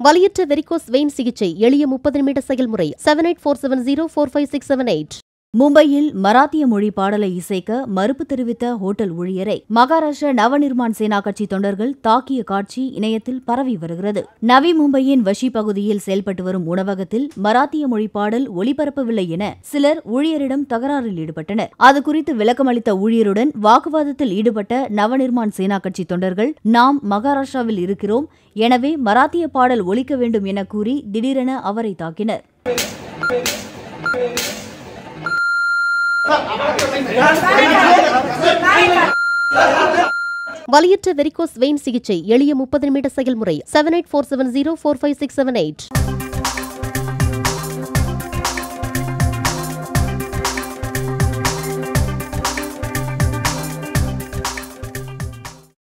வலியற்ற varicose vein சிகிச்சை எளிய முப்பது நிமிட செயல்முறை seven eight four seven zero four five six seven eight மும்பையில் மராத்திய மொழி பாடலை இசைக்க மறுப்பு தெரிவித்த ஹோட்டல் ஊழியரை மகாராஷ்டிர நவநிர்மாண் சேனா கட்சி தொண்டர்கள் தாக்கிய காட்சி இணையத்தில் பரவி வருகிறது நவி மும்பையின் வஷி பகுதியில் செயல்பட்டு வரும் உணவகத்தில் மராத்திய மொழி பாடல் ஒளிபரப்பவில்லை என சிலர் ஊழியரிடம் தகராறில் ஈடுபட்டனர் அது குறித்து விளக்கமளித்த ஊழியருடன் வாக்குவாதத்தில் ஈடுபட்ட நவநிர்மாண் சேனா கட்சி தொண்டர்கள் நாம் மகாராஷ்டிராவில் இருக்கிறோம் எனவே மராத்திய பாடல் ஒலிக்க வேண்டும் என கூறி திடீரென அவரை தாக்கினர் வலியற்ற வெரிகோஸ் வெயின் சிகிச்சை எளிய முப்பது நிமிட செயல்முறை seven eight four seven zero four five six seven eight